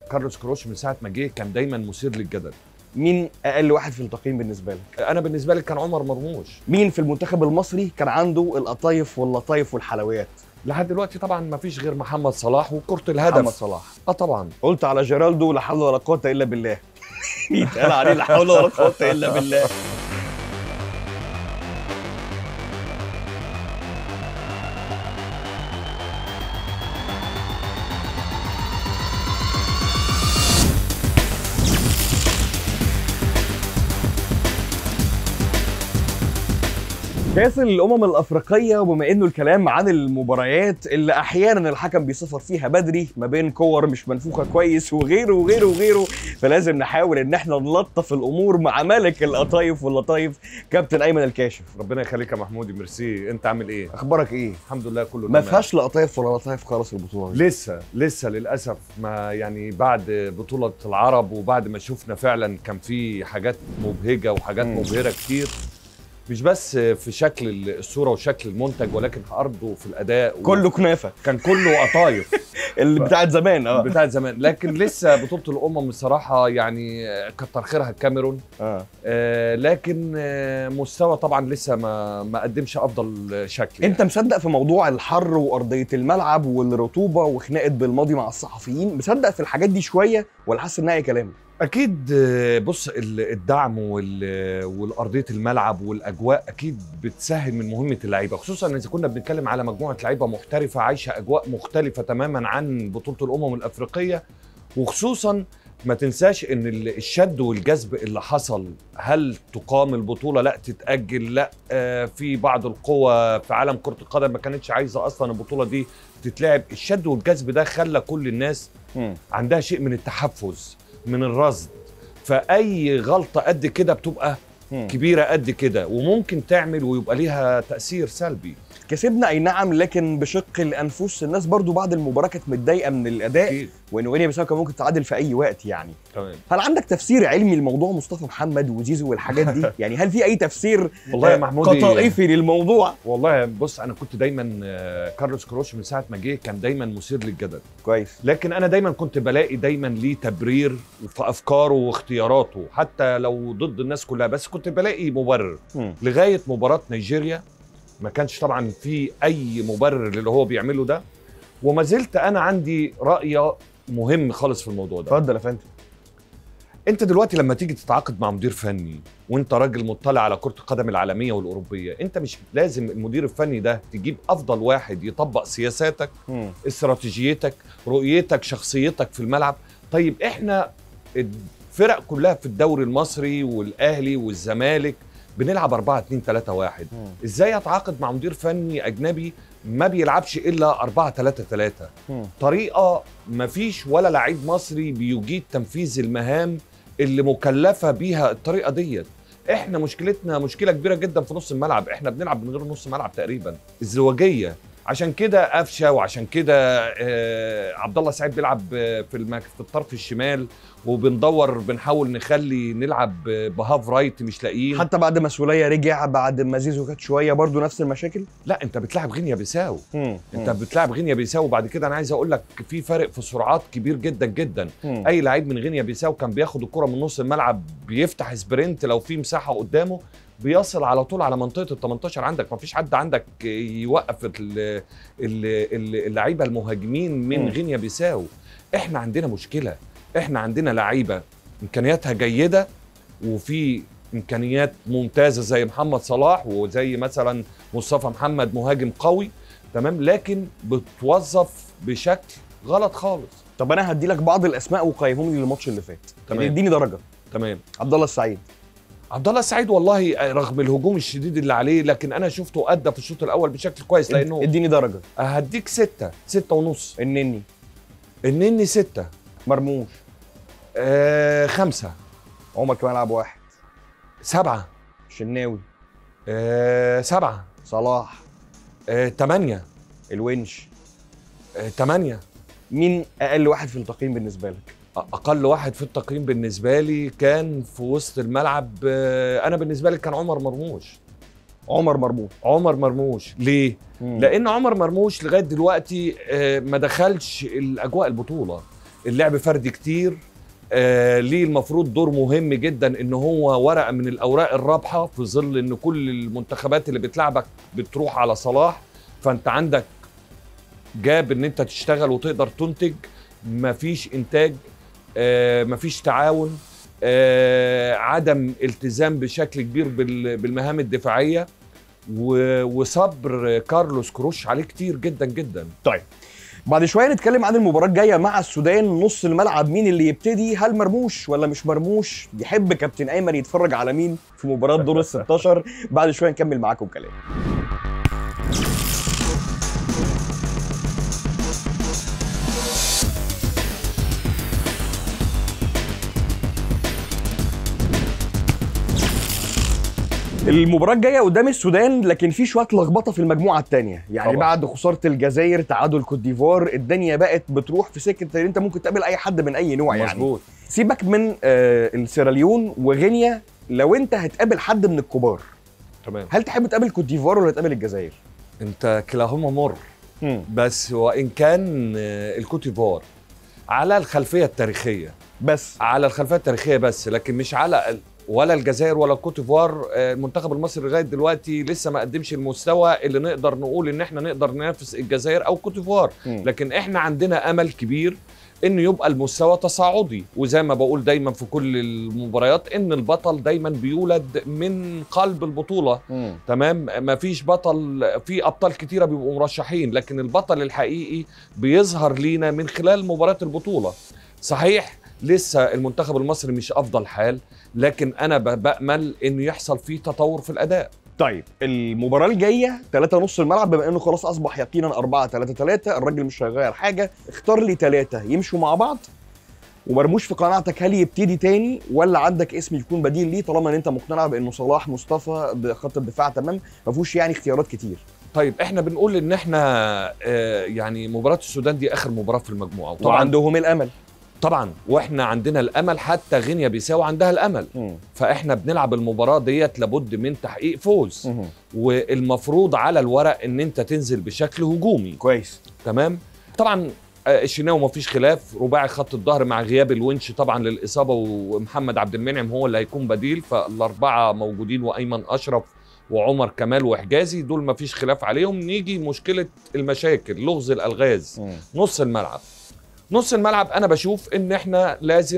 كارلوس كروش من ساعه ما جه كان دايما مثير للجدل مين اقل واحد في التقييم بالنسبه لك انا بالنسبه لي كان عمر مرموش مين في المنتخب المصري كان عنده القطايف واللطايف والحلويات لحد دلوقتي طبعا ما فيش غير محمد صلاح وكره الهدف محمد صلاح اه طبعا قلت على جيرالدو لا حول ولا قوه الا بالله يتقال عليه لا حول ولا قوه الا بالله كاس الامم الافريقيه وبما انه الكلام عن المباريات اللي احيانا الحكم بيصفر فيها بدري ما بين كور مش منفوخه كويس وغيره وغيره وغيره فلازم نحاول ان احنا نلطف الامور مع ملك القطايف واللطايف كابتن ايمن الكاشف ربنا يخليك يا محمودي ميرسي انت عامل ايه اخبارك ايه الحمد لله كله ما تمام. فيهاش لقطايف ولا لطايف خالص البطوله دي لسه لسه للاسف ما يعني بعد بطوله العرب وبعد ما شفنا فعلا كان في حاجات مبهجه وحاجات مم. مبهره كتير مش بس في شكل الصوره وشكل المنتج ولكن برضه في الاداء كله كنافه كان كله قطايف اللي بتاعت زمان اه بتاعت زمان لكن لسه بطوله الامم الصراحه يعني كتر خيرها الكاميرون اه آه لكن آه مستوى طبعا لسه ما ما قدمش افضل شكل انت مصدق في موضوع الحر وارضيه الملعب والرطوبه وخناقه بالماضي مع الصحفيين مصدق في الحاجات دي شويه ولا حاسس انها اي كلام اكيد آه، بص ال- الدعم وال- والارضيه الملعب والاجواء اكيد بتسهل من مهمه اللعيبه خصوصا اذا كنا بنتكلم على مجموعه لعيبه محترفه عايشه اجواء مختلفه تماما عن بطوله الامم الافريقيه وخصوصا ما تنساش ان ال- الشد والجذب اللي حصل هل تقام البطوله لا تتاجل لا آه، في بعض القوى في عالم كره القدم ما كانتش عايزه اصلا البطوله دي تتلعب الشد والجذب ده خلى كل الناس عندها شيء من التحفز من الرصد فاي غلطه قد كده بتبقى كبيره قد كده وممكن تعمل ويبقى ليها تاثير سلبي كسبنا اي نعم لكن بشق الانفس الناس برضو بعد المباراه كانت متضايقه من الاداء اكيد وان غينيا بيساو كان ممكن تعادل في اي وقت يعني تمام هل عندك تفسير علمي لموضوع مصطفى محمد وزيزو والحاجات دي يعني هل في اي تفسير والله يا آه، محمود قطائفي للموضوع والله بص انا كنت دايما آه، كارلوس كروش من ساعه ما جه كان دايما مثير للجدل كويس لكن انا دايما كنت بلاقي دايما ليه تبرير في افكاره واختياراته حتى لو ضد الناس كلها بس كنت بلاقي مبرر لغايه مباراه نيجيريا ما كانش طبعا في اي مبرر للي هو بيعمله ده وما زلت انا عندي راي مهم خالص في الموضوع ده اتفضل يا فندم انت دلوقتي لما تيجي تتعاقد مع مدير فني وانت راجل مطلع على كره القدم العالميه والاوروبيه انت مش لازم المدير الفني ده تجيب افضل واحد يطبق سياساتك استراتيجيتك رؤيتك شخصيتك في الملعب طيب احنا الفرق كلها في الدوري المصري والاهلي والزمالك بنلعب 4 2 3 1 ازاي اتعاقد مع مدير فني اجنبي ما بيلعبش الا 4 3 3 طريقه ما فيش ولا لعيب مصري بيجيد تنفيذ المهام اللي مكلفه بيها الطريقه ديت احنا مشكلتنا مشكله كبيره جدا في نص الملعب احنا بنلعب من غير نص ملعب تقريبا الزواجيه عشان كده قفشه وعشان كده آه عبد الله سعيد بيلعب آه، في المك... في الطرف الشمال وبندور بنحاول نخلي نلعب آه، بهاف رايت مش لاقيين حتى بعد ما سوليه رجع بعد ما زيزو كانت شويه برضو نفس المشاكل لا انت بتلعب غينيا بيساو انت بتلعب غينيا بيساو وبعد كده انا عايز اقول لك في فرق في السرعات كبير جدا جدا مم. اي لعيب من غينيا بيساو كان بياخد الكره من نص الملعب بيفتح سبرنت لو في مساحه قدامه بيصل على طول على منطقه ال 18 عندك ما فيش حد عندك يوقف ال- ال- ال- اللعيبه المهاجمين من مم. غينيا بيساو احنا عندنا مشكله احنا عندنا لعيبه امكانياتها جيده وفي امكانيات ممتازه زي محمد صلاح وزي مثلا مصطفى محمد مهاجم قوي تمام لكن بتوظف بشكل غلط خالص طب انا هدي لك بعض الاسماء وقيمهم لي للماتش اللي فات تمام. يعني اديني درجه تمام عبد الله السعيد عبد الله السعيد والله رغم الهجوم الشديد اللي عليه لكن انا شفته ادى في الشوط الاول بشكل كويس لانه اديني درجه هديك ستة ستة ونص النني النني ستة مرموش آه خمسة عمر كمال لعب واحد سبعة شناوي آه سبعة صلاح آه تمانية الونش آه تمانية مين اقل واحد في التقييم بالنسبه لك اقل واحد في التقييم بالنسبه لي كان في وسط الملعب آه، انا بالنسبه لي كان عمر مرموش عمر مرموش عمر مرموش ليه مم. لان عمر مرموش لغايه دلوقتي آه، ما دخلش الاجواء البطوله اللعب فردي كتير آه ليه المفروض دور مهم جدا ان هو ورقه من الاوراق الرابحه في ظل ان كل المنتخبات اللي بتلعبك بتروح على صلاح فانت عندك جاب ان انت تشتغل وتقدر تنتج مفيش انتاج آه مفيش تعاون آه عدم التزام بشكل كبير بال- بالمهام الدفاعيه و- وصبر كارلوس كروش عليه كتير جدا جدا بعد شويه نتكلم عن المباراه الجايه مع السودان نص الملعب مين اللي يبتدي هل مرموش ولا مش مرموش يحب كابتن ايمن يتفرج على مين في مباراه دور ال 16 بعد شويه نكمل معاكم كلام المباراة الجاية قدام السودان لكن في شوية لخبطة في المجموعة الثانية، يعني طبعا. بعد خسارة الجزائر تعادل كوت ديفوار الدنيا بقت بتروح في سكة ان انت ممكن تقابل اي حد من اي نوع يعني مظبوط سيبك من آه السيراليون وغينيا لو انت هتقابل حد من الكبار تمام هل تحب تقابل كوت ديفوار ولا تقابل الجزائر؟ انت كلاهما مر بس وان كان آه، الكوتيفوار على الخلفيه التاريخيه بس على الخلفيه التاريخيه بس لكن مش على ال- ولا الجزائر ولا الكوتيفوار آه، المنتخب المصري لغايه دلوقتي لسه ما قدمش المستوى اللي نقدر نقول ان احنا نقدر ننافس الجزائر او كوتيفوار مم. لكن احنا عندنا امل كبير انه يبقى المستوى تصاعدي وزي ما بقول دايما في كل المباريات ان البطل دايما بيولد من قلب البطوله مم. تمام ما فيش بطل في ابطال كتيره بيبقوا مرشحين لكن البطل الحقيقي بيظهر لينا من خلال مباراه البطوله صحيح لسه المنتخب المصري مش افضل حال لكن انا ب- بامل انه يحصل فيه تطور في الاداء طيب المباراة الجاية 3 نص الملعب بما انه خلاص اصبح يقينا 4 3 3 الراجل مش هيغير حاجة اختار لي ثلاثة يمشوا مع بعض ومرموش في قناعتك هل يبتدي تاني ولا عندك اسم يكون بديل ليه طالما ان انت مقتنع بانه صلاح مصطفى بخط الدفاع تمام ما فيهوش يعني اختيارات كتير طيب احنا بنقول ان احنا آه، يعني مباراه السودان دي اخر مباراه في المجموعه وطبعا وعندهم الامل طبعا واحنا عندنا الامل حتى غينيا بيساو عندها الامل مم. فاحنا بنلعب المباراه ديت لابد من تحقيق فوز مم. والمفروض على الورق ان انت تنزل بشكل هجومي كويس تمام طبعا آه، الشناوي ما فيش خلاف رباعي خط الظهر مع غياب الونش طبعا للاصابه ومحمد عبد المنعم هو اللي هيكون بديل فالاربعه موجودين وايمن اشرف وعمر كمال وحجازي دول ما فيش خلاف عليهم نيجي مشكله المشاكل لغز الالغاز مم. نص الملعب نص الملعب انا بشوف ان احنا لازم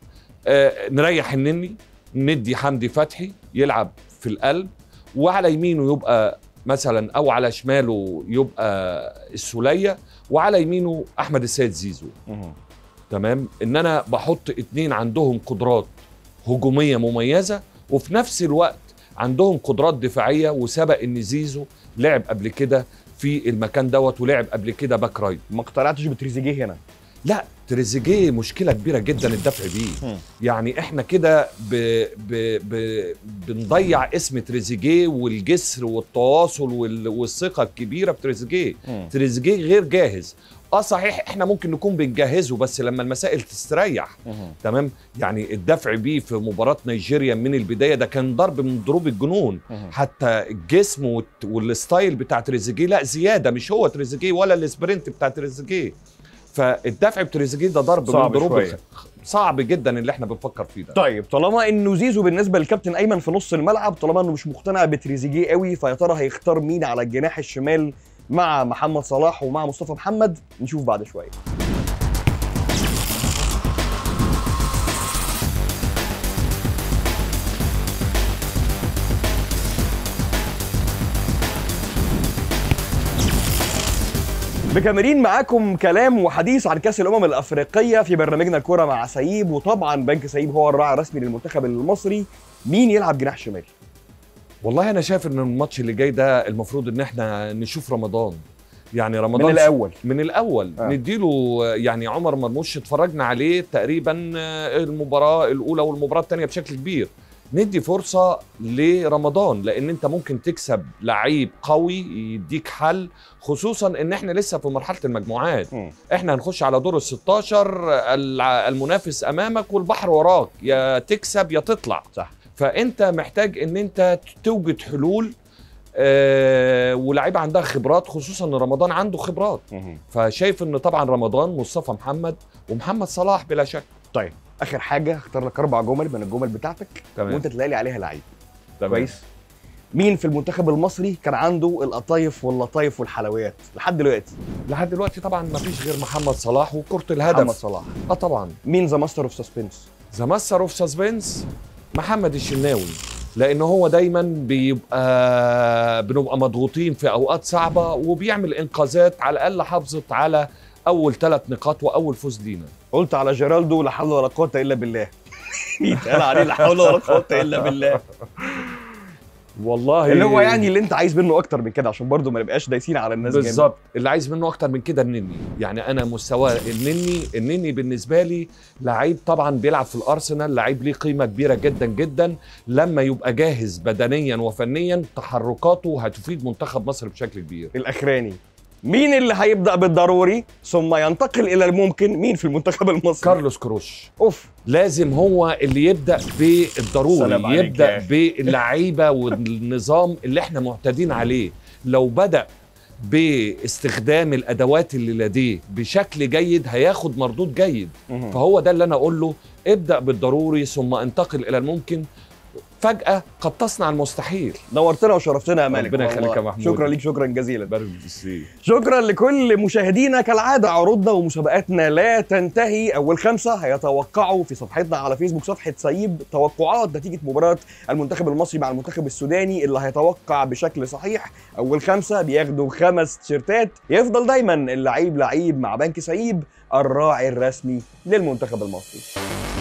آه، نريح النني ندي حمدي فتحي يلعب في القلب وعلى يمينه يبقى مثلا او على شماله يبقى السوليه وعلى يمينه احمد السيد زيزو مم. تمام ان انا بحط اتنين عندهم قدرات هجوميه مميزه وفي نفس الوقت عندهم قدرات دفاعيه وسبق ان زيزو لعب قبل كده في المكان دوت ولعب قبل كده باك رايت ما اقتنعتش بتريزيجيه هنا لا تريزيجيه مشكله كبيره جدا الدفع بيه مم. يعني احنا كده ب... ب... ب... بنضيع اسم تريزيجيه والجسر والتواصل وال... والثقه الكبيره في تريزيجيه مم. تريزيجيه غير جاهز اه صحيح احنا ممكن نكون بنجهزه بس لما المسائل تستريح مم. تمام يعني الدفع بيه في مباراه نيجيريا من البدايه ده كان ضرب من ضروب الجنون مم. حتى الجسم والت- والستايل بتاع تريزيجيه لا زياده مش هو تريزيجيه ولا السبرنت بتاع تريزيجيه فالدفع بتريزيجيه ده ضرب صعب من ضروب شوية. الخ- صعب جدا اللي احنا بنفكر فيه ده طيب طالما انه زيزو بالنسبه للكابتن ايمن في نص الملعب طالما انه مش مقتنع بتريزيجيه قوي فيا ترى هيختار مين على الجناح الشمال مع محمد صلاح ومع مصطفى محمد نشوف بعد شويه مكملين معاكم كلام وحديث عن كاس الامم الافريقيه في برنامجنا الكوره مع سيب وطبعا بنك سيب هو الراعي الرسمي للمنتخب المصري مين يلعب جناح شمال والله انا شايف ان الماتش اللي جاي ده المفروض ان احنا نشوف رمضان يعني رمضان من الاول من الاول آه. آه. نديله يعني عمر مرموش اتفرجنا عليه تقريبا آه، المباراه الاولى والمباراه الثانيه بشكل كبير ندي فرصه لرمضان لان انت ممكن تكسب لعيب قوي يديك حل خصوصا ان احنا لسه في مرحله المجموعات مم. احنا هنخش على دور ال 16 الع- المنافس امامك والبحر وراك يا تكسب يا تطلع صح فانت محتاج ان انت توجد حلول آه ولاعيبه عندها خبرات خصوصا ان رمضان عنده خبرات فشايف ان طبعا رمضان مصطفى محمد ومحمد صلاح بلا شك طيب اخر حاجه اختار لك اربع جمل من الجمل بتاعتك تمام وانت تلاقي لي عليها لعيب تمام. كويس مين في المنتخب المصري كان عنده القطايف واللطايف والحلويات لحد دلوقتي لحد دلوقتي طبعا ما فيش غير محمد صلاح وكره محمد الهدف صلاح اه طبعا مين ذا ماستر اوف سسبنس ذا ماستر اوف سسبنس محمد الشناوي لان هو دايما بيبقى بنبقى مضغوطين في اوقات صعبه وبيعمل انقاذات على الاقل حافظت على اول ثلاث نقاط واول فوز لينا قلت على جيرالدو لا حول ولا قوه الا بالله يتقال عليه لا حول ولا قوه الا بالله والله اللي هو يعني اللي انت عايز منه اكتر من كده عشان برضه ما نبقاش دايسين على الناس جامد. بالظبط اللي عايز منه اكتر من كده النني يعني انا مستوى النني النني بالنسبه لي لعيب طبعا بيلعب في الارسنال لعيب ليه قيمه كبيره جدا جدا لما يبقى جاهز بدنيا وفنيا تحركاته هتفيد منتخب مصر بشكل كبير الاخراني مين اللي هيبدا بالضروري ثم ينتقل الى الممكن مين في المنتخب المصري كارلوس كروش اوف لازم هو اللي يبدا بالضروري سلام عليك يا يبدا أخي. باللعيبه والنظام اللي احنا معتادين عليه لو بدا باستخدام الادوات اللي لديه بشكل جيد هياخد مردود جيد فهو ده اللي انا اقول له ابدا بالضروري ثم انتقل الى الممكن فجاه قد تصنع المستحيل نورتنا وشرفتنا يا مالك ربنا والله. يخليك يا محمود. شكرا ليك شكرا جزيلا بارد بالسي شكرا لكل مشاهدينا كالعاده عروضنا ومسابقاتنا لا تنتهي اول خمسه هيتوقعوا في صفحتنا على فيسبوك صفحه سيب توقعات نتيجه مباراه المنتخب المصري مع المنتخب السوداني اللي هيتوقع بشكل صحيح اول خمسه بياخدوا خمس تيشيرتات يفضل دايما اللعيب لعيب مع بنك سيب الراعي الرسمي للمنتخب المصري